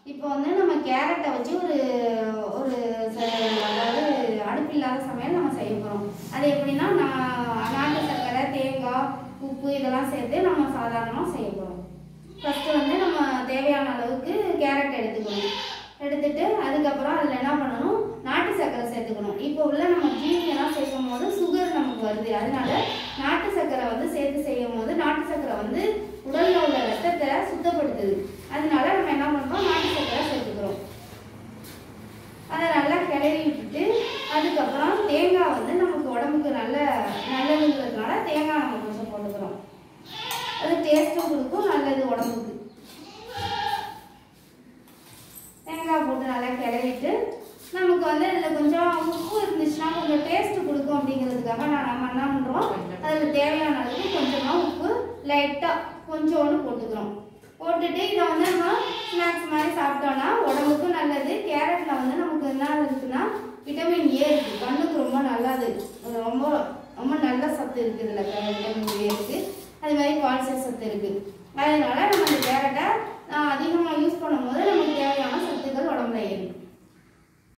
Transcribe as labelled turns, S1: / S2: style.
S1: இப்போ வந்து நம்ம கேரட்டை வச்சு ஒரு ஒரு ச- அதாவது அடுப்பு இல்லாத சமையல் நம்ம செய்ய போகிறோம் அது எப்படின்னா நான் நாட்டு சர்க்கரை தேங்காய் உப்பு இதெல்லாம் சேர்த்து நம்ம சாதாரணமாக செய்ய போகிறோம் ஃபஸ்ட்டு வந்து நம்ம தேவையான அளவுக்கு கேரட் எடுத்துக்கணும் எடுத்துட்டு அதுக்கப்புறம் அதில் என்ன பண்ணணும் நாட்டு சர்க்கரை சேர்த்துக்கணும் இப்போ உள்ள நம்ம ஜீனியெல்லாம் சேர்க்கும் போது சுகர் நமக்கு வருது அதனால நாட்டு சர்க்கரை வந்து சேர்த்து செய்யும் போது நாட்டு சர்க்கரை வந்து உடல்ல உள்ள ரத்தத்தை சுத்தப்படுத்துது அதனால நம்ம என்ன பண்ணுறோம் நாட்டு சர்க்கரை சேர்த்துக்கிறோம் அதை நல்லா கிளறி விட்டுட்டு அதுக்கப்புறம் தேங்காய் வந்து நமக்கு உடம்புக்கு நல்ல நல்லதுங்கிறதுனால தேங்காய் நம்ம கொஞ்சம் போட்டுக்கிறோம் அது டேஸ்ட்டும் கொடுக்கும் நல்லது உடம்புக்கு தேங்காய் போட்டு நல்லா கிளறிட்டு நமக்கு வந்து இதில் கொஞ்சம் உப்பு இருந்துச்சுன்னா கொஞ்சம் டேஸ்ட் கொடுக்கும் அப்படிங்கிறதுக்காக நான் நம்ம என்ன பண்ணுறோம் அதில் தேவையான அளவுக்கு கொஞ்சமாக உப்பு லைட்டாக கொஞ்சோண்டு போட்டுக்கிறோம் போட்டுட்டு இதை வந்து நம்ம ஸ்நாக்ஸ் மாதிரி சாப்பிட்டோம்னா உடம்புக்கும் நல்லது கேரட்டில் வந்து நமக்கு என்ன இருக்குன்னா விட்டமின் ஏ இருக்குது கண்ணுக்கு ரொம்ப நல்லது அது ரொம்ப ரொம்ப நல்ல சத்து இருக்குது இதில் விட்டமின் ஏ இருக்குது அது மாதிரி கால்சியம் சத்து இருக்குது அதனால நம்ம இந்த